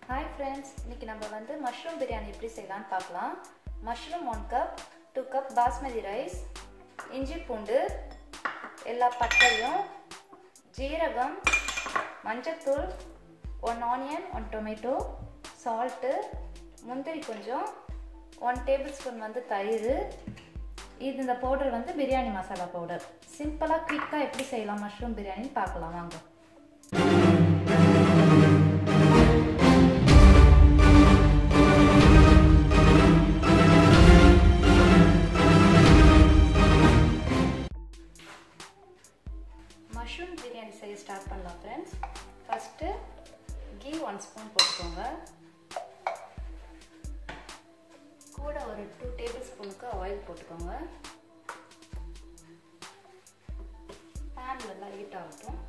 hi friends இன்னைக்கு நம்ம வந்து மஷ்ரூம் பிரியாணி எப்படி செய்யலாம்னு பார்க்கலாம் mushroom one cup two cup basmati rice இஞ்சி பூண்டு எல்லா பட்டையும் ஜீரகம் மஞ்சத்தூள் one onion one tomato salt முந்திரி கொஞ்சம் ஒன் டேபிள் ஸ்பூன் வந்து தயிர் இது இந்த பவுடர் வந்து பிரியாணி மசாலா பவுடர் சிம்பிளாக குயிக்காக எப்படி செய்யலாம் மஷ்ரூம் பிரியாணின்னு பார்க்கலாம் வாங்க மஷ்ரூம் பிரியாணி செய்ய ஸ்டார்ட் பண்ணலாம் friends first ghee one spoon போட்டுக்கோங்க கூட ஒரு டூ டேபிள் ஸ்பூனுக்கு ஆயில் போட்டுக்கோங்க பேன் நல்லா ஹீட் ஆகட்டும்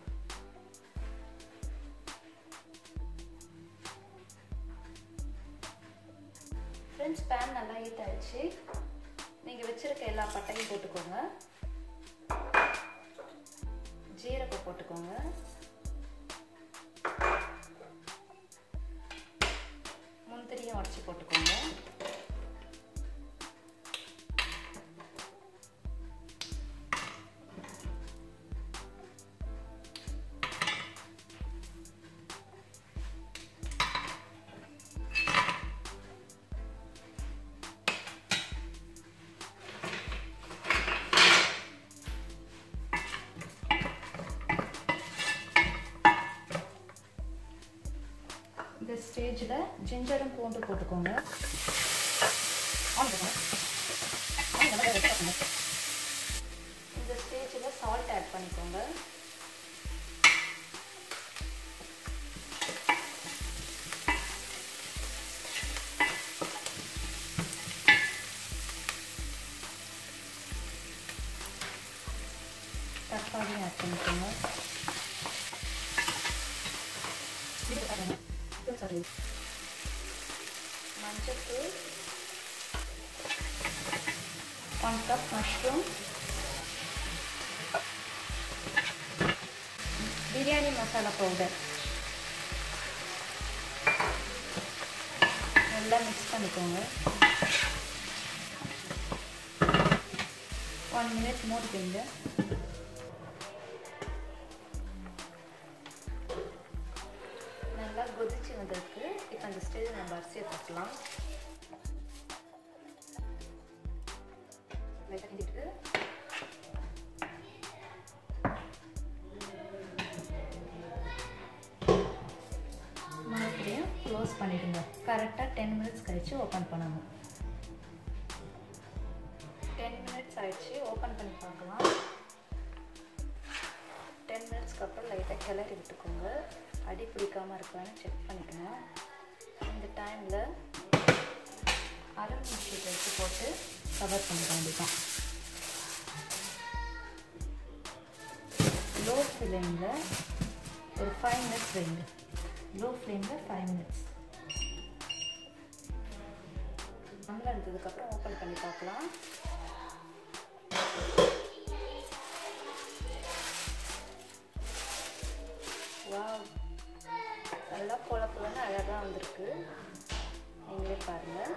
ஃப்ரெண்ட்ஸ் பேன் நல்லா ஹீட் ஆயிடுச்சு நீங்கள் வச்சுருக்க எல்லா பட்டையும் போட்டுக்கோங்க ஜீரகம் போட்டுக்கோங்க முந்திரியும் உடச்சி போட்டுக்கோங்க இந்த ஸ்டேஜில் ஜிஞ்சரும் பூண்டு போட்டுக்கோங்க இந்த ஸ்டேஜில் சால்ட் ஆட் பண்ணிக்கோங்க தக்காளியும் ஆட் பண்ணிக்கோங்க மஞ்சத்தூள் one cup mushroom biryani masala powder நல்லா மிக்ஸ் பண்ணிக்கோங்க ஒன் மினிட் மூடிக்கோங்க நல்லா கொதிச்சு வந்திருக்கு இப்போ அந்த ஸ்டேஜ் நம்ம அரிசியை தட்டலாம் கிண்டிட்டு மறுபடியும் க்ளோஸ் பண்ணிடுங்க கரெக்டாக டென் மினிட்ஸ் கழித்து ஓப்பன் பண்ணணும் டென் மினிட்ஸ் ஆயிடுச்சு ஓப்பன் பண்ணி பார்க்கலாம் டென் மினிட்ஸ்க்கு அப்புறம் லைட்டாக கிளறி விட்டுக்கோங்க அடி பிடிக்காமல் இருக்கான்னு செக் பண்ணிக்கணும் இந்த டைமில் அலுமினியம் ஷீட் வச்சு போட்டு கவர் பண்ணிக்க வேண்டியதான் லோ ஃப்ளேமில் ஒரு ஃபைவ் மினிட்ஸ் வைங்க லோ ஃப்ளேமில் ஃபைவ் மினிட்ஸ் நல்லா இருந்ததுக்கப்புறம் ஓப்பன் பண்ணி பார்க்கலாம் வாவ் நல்லா பொல பொலன்னு அழகாக வந்திருக்கு நீங்களே பாருங்கள்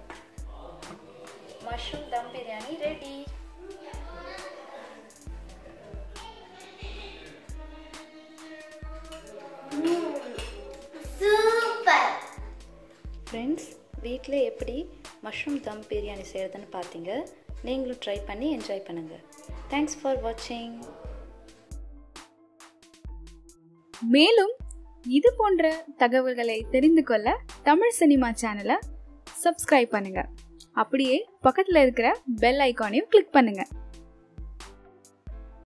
mushroom dum biryani ready super friends வீட்டில் எப்படி மஷ்ரூம் தம் பிரியாணி செய்கிறதுன்னு பார்த்தீங்க நீங்களும் ட்ரை பண்ணி என்ஜாய் பண்ணுங்கள் தேங்க்ஸ் ஃபார் வாட்சிங் மேலும் இது போன்ற தகவல்களை தெரிந்து கொள்ள தமிழ் சினிமா சேனலை சப்ஸ்கிரைப் பண்ணுங்க அப்படியே பக்கத்தில் இருக்கிற பெல் ஐக்கானையும் கிளிக் பண்ணுங்க